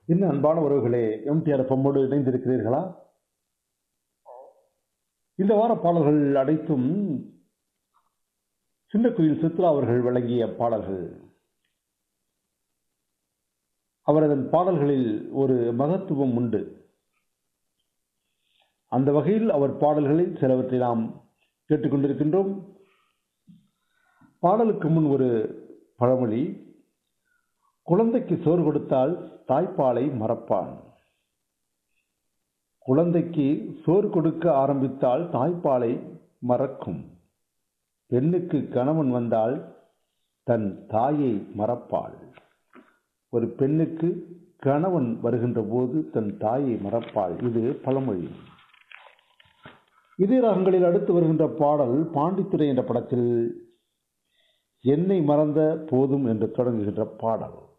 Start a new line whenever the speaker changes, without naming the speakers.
இன்னும் அன்பான உறவுகளே எம்டிஆர் எஃப்எம்மோடு இணைந்திருக்கிறீர்களா இந்த வார பாடல்கள் அனைத்தும் சின்ன குயில் சித்ரா அவர்கள் வழங்கிய பாடல்கள் அவரது பாடல்களில் ஒரு மகத்துவம் உண்டு அந்த வகையில் அவர் பாடல்களில் சிலவற்றை நாம் கேட்டுக்கொண்டிருக்கின்றோம் பாடலுக்கு முன் ஒரு பழமொழி குழந்தைக்கு சோறு கொடுத்தால் தாய்ப்பாலை மறப்பான் குழந்தைக்கு சோறு கொடுக்க ஆரம்பித்தால் தாய்ப்பாலை மறக்கும் பெண்ணுக்கு கணவன் வந்தால் தன் தாயை மறப்பாள் ஒரு பெண்ணுக்கு கணவன் வருகின்ற போது தன் தாயை மறப்பாள் இது பழமொழி இதே ராகங்களில் அடுத்து வருகின்ற பாடல் பாண்டித்துறை என்ற படத்தில் என்னை மறந்த போதும் என்று தொடங்குகின்ற பாடல்